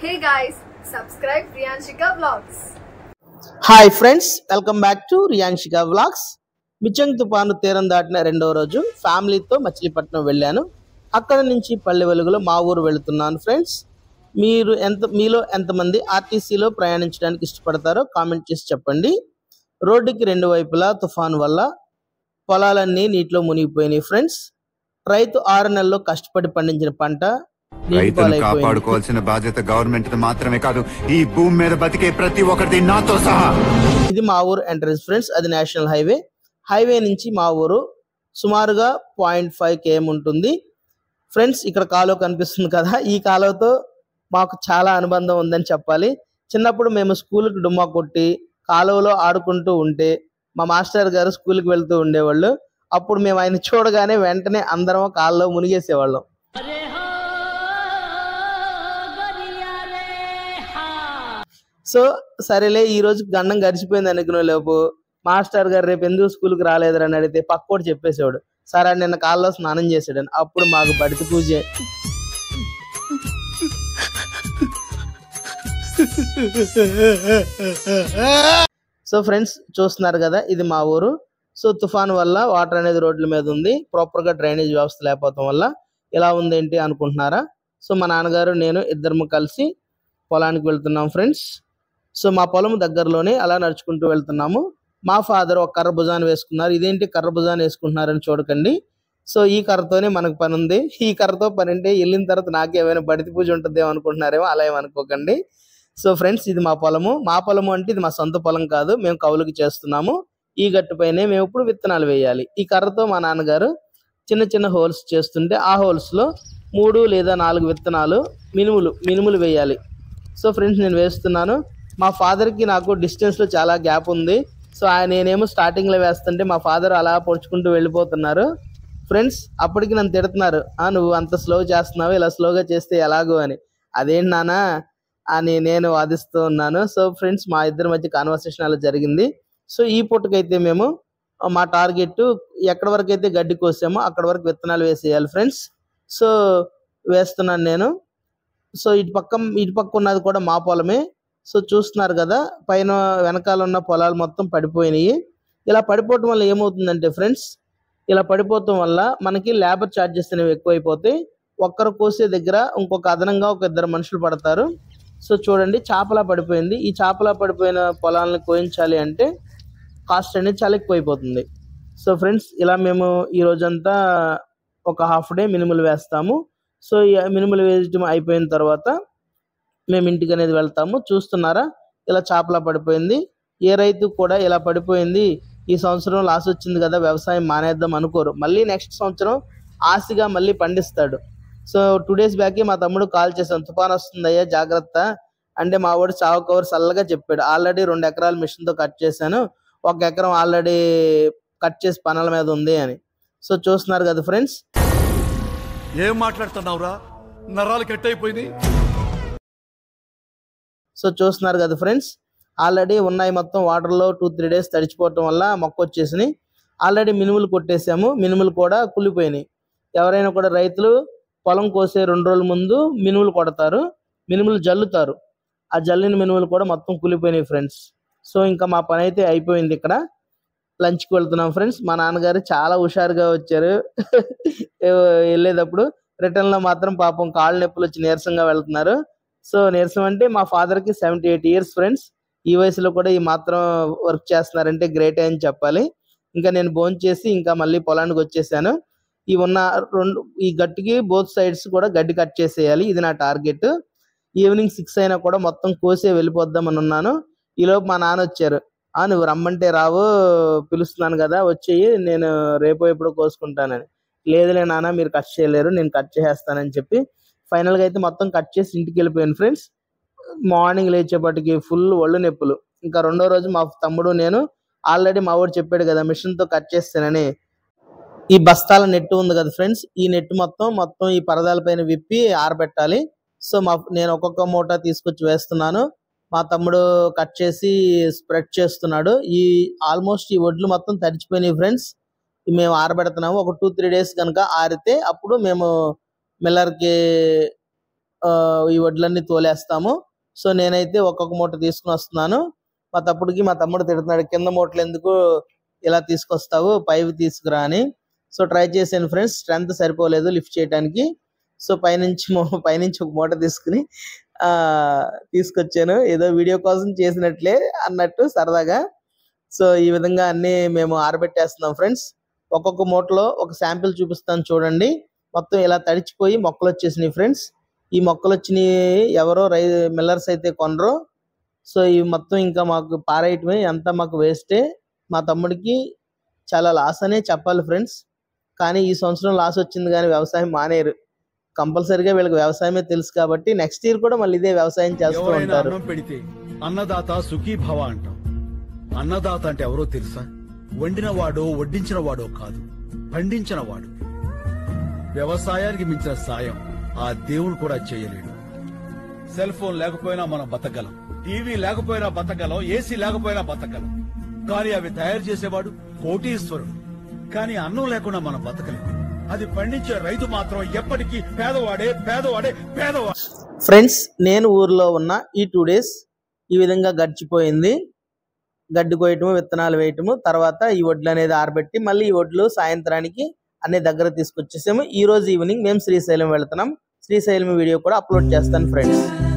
Hey guys, subscribe Priyanshika Vlogs. Hi friends welcome back to Priyanshika vlogs Michaung తుపాను తీరం దాటిన రెండవ రోజు ఫ్యామిలీతో మచిలీపట్నం వెళ్ళాను అక్కడ నుంచి పల్లె వెలుగులో మా ఊరు వెళుతున్నాను ఫ్రెండ్స్ మీరు ఎంత మీలో ఎంతమంది ఆర్టీసీలో ప్రయాణించడానికి ఇష్టపడతారో కామెంట్ చేసి చెప్పండి రోడ్డుకి రెండు వైపులా తుఫాను వల్ల పొలాలన్నీ నీటిలో మునిగిపోయినాయి ఫ్రెండ్స్ రైతు ఆరు నెలల్లో కష్టపడి పండించిన పంట నీటి రైతును పాలైపోయింది. కాపాడుకోవాల్సిన బాధ్యత గవర్నమెంట్ మాత్రమే కాదు ఈ భూమి మీద బతికే ప్రతి ఒక్కరిది నాతో సహా ఇది మా ఊరు ఎంట్రన్స్ ఫ్రెండ్స్ అది నేషనల్ హైవే హైవే నుంచి మా ఊరు సుమారుగా పాయింట్ ఫైవ్ కేఎం ఉంటుంది ఫ్రెండ్స్ ఇక్కడ కాలువ కనిపిస్తుంది కదా ఈ కాలువతో మాకు చాలా అనుబంధం ఉందని చెప్పాలి చిన్నప్పుడు మేము స్కూల్కి డుమ్మా కొట్టి కాలువలో ఆడుకుంటూ ఉంటే మా మాస్టర్ గారు స్కూల్కి వెళ్తూ ఉండేవాళ్ళు అప్పుడు మేము ఆయన చూడగానే వెంటనే అందరం కాలువలో మునిగేసేవాళ్ళం సో సరేలే ఈ రోజు గండం గడిచిపోయింది అనుకునే లోపు మాస్టర్ గారు రేపు ఎందుకు స్కూల్కి రాలేదురా అని అడిగితే పక్కోడు చెప్పేసేవాడు సార్ ఆయన నిన్న కాల్లో స్నానం చేసాడని అప్పుడు మాకు బడికి పూజ సో ఫ్రెండ్స్ చూస్తున్నారు కదా ఇది మా ఊరు సో తుఫాన్ వల్ల వాటర్ అనేది రోడ్ల మీద ఉంది ప్రాపర్ గా డ్రైనేజ్ వ్యవస్థ లేకపోవడం వల్ల ఇలా ఉంది ఏంటి అనుకుంటున్నారా సో మా నాన్నగారు నేను ఇద్దరము కలిసి పొలానికి వెళ్తున్నాం ఫ్రెండ్స్ సో మా పొలం దగ్గరలోనే అలా నడుచుకుంటూ వెళ్తున్నాము మా ఫాదర్ ఒక కర్ర భుజాన్ని వేసుకున్నారు ఇదేంటి కర్ర భుజాన్ని వేసుకుంటున్నారని చూడకండి సో ఈ కర్రతోనే మనకు పని ఉంది ఈ కర్రతో పని అంటే వెళ్ళిన తర్వాత నాకు ఏమైనా బడితి పూజ ఉంటుందేమో అనుకుంటున్నారేమో అలా ఏమనుకోకండి సో ఫ్రెండ్స్ ఇది మా పొలము మా పొలము అంటే ఇది మా సొంత పొలం కాదు మేము కవులకి చేస్తున్నాము ఈ గట్టుపైనే మేము ఇప్పుడు విత్తనాలు వేయాలి ఈ కర్రతో మా నాన్నగారు చిన్న చిన్న హోల్స్ చేస్తుంటే ఆ హోల్స్ లో మూడు లేదా నాలుగు విత్తనాలు మినుములు మినుములు వేయాలి సో ఫ్రెండ్స్ నేను వేస్తున్నాను మా father కి నాకు distance లో చాలా గ్యాప్ ఉంది సో ఆయన నేనేమో starting లో వేస్తుంటే మా ఫాదర్ అలా పొడుచుకుంటూ వెళ్ళిపోతున్నారు ఫ్రెండ్స్ అప్పటికి నన్ను తిడుతున్నారు ఆ నువ్వు అంత స్లో చేస్తున్నావు ఇలా స్లోగా చేస్తే ఎలాగో అని అదేంటి నానా అని నేను వాదిస్తూ ఉన్నాను సో ఫ్రెండ్స్ మా ఇద్దరి మధ్య కాన్వర్సేషన్ అలా జరిగింది సో ఈ పూటకైతే మేము ఆ, మా టార్గెట్ ఎక్కడి వరకు అయితే గడ్డి కోసామో అక్కడ వరకు విత్తనాలు వేసేయాలి ఫ్రెండ్స్ సో వేస్తున్నాను నేను సో ఇటు పక్క ఇటు పక్క ఉన్నది కూడా మా పొలమే సో చూస్తున్నారు కదా పైన వెనకాల ఉన్న పొలాలు మొత్తం పడిపోయినాయి ఇలా పడిపోవటం వల్ల ఏమవుతుందంటే ఫ్రెండ్స్ ఇలా పడిపోవటం వల్ల మనకి లేబర్ ఛార్జెస్ అనేవి ఎక్కువైపోతాయి ఒక్కరు కోసే దగ్గర ఇంకొక అదనంగా ఒక ఇద్దరు మనుషులు పడతారు సో చూడండి చేపలా పడిపోయింది ఈ చేపలా పడిపోయిన పొలాలను కోయించాలి అంటే కాస్ట్ అనేది చాలా ఎక్కువైపోతుంది సో ఫ్రెండ్స్ ఇలా మేము ఈ రోజంతా ఒక హాఫ్ డే మినిమల్ వేస్తాము సో ఈ మినిమల్ వేయడం అయిపోయిన తర్వాత మేము ఇంటికి అనేది వెళ్తాము చూస్తున్నారా ఇలా చేపలా పడిపోయింది ఏ రైతు కూడా ఇలా పడిపోయింది ఈ సంవత్సరం లాస్ వచ్చింది కదా వ్యవసాయం మానేద్దాం అనుకోరు మళ్ళీ నెక్స్ట్ సంవత్సరం ఆశగా మళ్ళీ పండిస్తాడు సో టూ డేస్ బ్యాక్ మా తమ్ముడు కాల్ చేశాను తుఫాన్ వస్తుందయ్యా జాగ్రత్త అంటే మా వాడు చావు కవర్ చల్లగా చెప్పాడు ఆల్రెడీ రెండు ఎకరాల మిషన్ తో కట్ చేశాను ఒక ఎకరం ఆల్రెడీ కట్ చేసి పనుల మీద ఉంది అని సో చూస్తున్నారు కదా ఫ్రెండ్స్ ఏం మాట్లాడుతున్నావురా నరాలు కట్ అయిపోయింది సో చూస్తున్నారు కదా ఫ్రెండ్స్ ఆల్రెడీ ఉన్నాయి మొత్తం వాటర్ లో టూ త్రీ డేస్ తడిచిపోవటం వల్ల మొక్క వచ్చేసినాయి ఆల్రెడీ మినుములు కొట్టేసాము మినుములు కూడా కుళ్ళిపోయినాయి ఎవరైనా కూడా రైతులు పొలం కోసే రెండు రోజుల ముందు మినుములు కొడతారు మినుములు జల్లుతారు ఆ జల్లిన మినుములు కూడా మొత్తం కుళ్ళిపోయినాయి ఫ్రెండ్స్ సో ఇంకా మా పని అయితే అయిపోయింది ఇక్కడ లంచ్కి వెళ్తున్నాం ఫ్రెండ్స్ మా నాన్నగారు చాలా హుషారుగా వచ్చారు వెళ్ళేటప్పుడు రిటర్న్ లో మాత్రం పాపం కాళ్ళు నొప్పులు వచ్చి నీరసంగా వెళ్తున్నారు సో నీరసం అంటే మా ఫాదర్ కి సెవెంటీ ఎయిట్ ఇయర్స్ ఫ్రెండ్స్ ఈ వయసులో కూడా ఈ మాత్రం వర్క్ చేస్తున్నారంటే గ్రేట్ అని చెప్పాలి ఇంకా నేను భోజనం చేసి ఇంకా మళ్ళీ పొలానికి వచ్చేసాను ఈ ఉన్న రెండు ఈ గట్టుకి బోత్ సైడ్స్ కూడా గడ్డి కట్ చేసేయాలి ఇది నా టార్గెట్ ఈవినింగ్ సిక్స్ అయినా కూడా మొత్తం కోసే వెళ్ళిపోద్దామని ఉన్నాను ఈలోపు మా నాన్న వచ్చారు ఆ నువ్వు రమ్మంటే రావు పిలుస్తున్నాను కదా వచ్చేయి నేను రేపు ఎప్పుడు కోసుకుంటానని లేదులే నాన్న మీరు కట్ చేయలేరు నేను కట్ చేసేస్తానని చెప్పి ఫైనల్ గా అయితే మొత్తం కట్ చేసి ఇంటికి వెళ్ళిపోయాను ఫ్రెండ్స్ మార్నింగ్ లేచేపటికి ఫుల్ ఒళ్ళు నొప్పులు ఇంకా రెండో రోజు మా తమ్ముడు నేను ఆల్రెడీ మా వాడు చెప్పాడు కదా మిషన్ తో కట్ చేస్తానని ఈ బస్తాల నెట్ ఉంది కదా ఫ్రెండ్స్ ఈ నెట్ మొత్తం మొత్తం ఈ పరదాల పైన విప్పి ఆరబెట్టాలి సో మా నేను ఒక్కొక్క మూట తీసుకొచ్చి వేస్తున్నాను మా తమ్ముడు కట్ చేసి స్ప్రెడ్ చేస్తున్నాడు ఈ ఆల్మోస్ట్ ఈ వడ్లు మొత్తం తడిచిపోయినాయి ఫ్రెండ్స్ మేము ఆరబెడుతున్నాము ఒక టూ త్రీ డేస్ కనుక ఆరితే అప్పుడు మేము మిల్లర్ కి ఆ, ఈ వడ్లన్నీ తోలేస్తాము సో నేనైతే ఒక్కొక్క మూట తీసుకుని వస్తున్నాను మా తప్పుడికి మా తమ్ముడు తిడుతున్నాడు కింద మూటలు ఎందుకు ఇలా తీసుకొస్తావు పైవి తీసుకురా అని సో ట్రై చేశాను ఫ్రెండ్స్ స్ట్రెంత్ సరిపోలేదు లిఫ్ట్ చేయడానికి సో పైనుంచి మో- పైనుంచి ఒక మూట తీసుకుని ఆ తీసుకొచ్చాను ఏదో వీడియో కోసం చేసినట్లే అన్నట్టు సరదాగా సో ఈ విధంగా అన్ని మేము ఆరబెట్టేస్తున్నాం ఫ్రెండ్స్ ఒక్కొక్క మూటలో ఒక శాంపిల్ చూపిస్తాను చూడండి మొత్తం ఇలా తడిచిపోయి మొక్కలు వచ్చేసినాయి ఫ్రెండ్స్ ఈ మొక్కలు వచ్చినాయి ఎవరో రై మిల్లర్స్ అయితే కొనరు సో ఇవి మొత్తం ఇంకా మాకు పారేయటమే అంతా మాకు వేస్టే మా తమ్ముడికి చాలా లాస్ అనే చెప్పాలి ఫ్రెండ్స్ కానీ ఈ సంవత్సరం లాస్ వచ్చింది కానీ వ్యవసాయం మానేరు కంపల్సరీగా వీళ్ళకి వ్యవసాయమే తెలుసు కాబట్టి నెక్స్ట్ ఇయర్ కూడా మళ్ళీ ఇదే వ్యవసాయం చేస్తూ ఎవరైనా ఉంటారు అన్నం పెడితే అన్నదాత సుఖీభవ అంటాం అన్నదాత అంటే ఎవరో తెలుసా వండిన వాడో వడ్డించిన వాడో కాదు పండించిన వాడు వ్యవసాయానికి మించిన సాయం ఆ దేవుడు కూడా చేయలేడు సెల్ ఫోన్ లేకపోయినా మనం బతకగలం టీవీ లేకపోయినా బతకగలం ఏసీ లేకపోయినా బతకగలం కానీ అవి తయారు చేసేవాడు కోటీశ్వరుడు కానీ అన్నం లేకుండా మనం బతకలేం అది పండించే రైతు మాత్రం ఎప్పటికీ పేదవాడే పేదవాడే పేదవాడే ఫ్రెండ్స్ నేను ఊర్లో ఉన్న ఈ టూ డేస్ ఈ విధంగా గడిచిపోయింది గడ్డి కోయటము విత్తనాలు వేయటము తర్వాత ఈ వడ్లు అనేది ఆరబెట్టి మళ్ళీ ఈ వడ్లు సాయంత్రానికి అన్ని దగ్గర తీసుకొచ్చేసాము ఈ రోజు ఈవినింగ్ మేము శ్రీశైలం వెళ్తున్నాం శ్రీశైలం వీడియో కూడా అప్లోడ్ చేస్తాను ఫ్రెండ్స్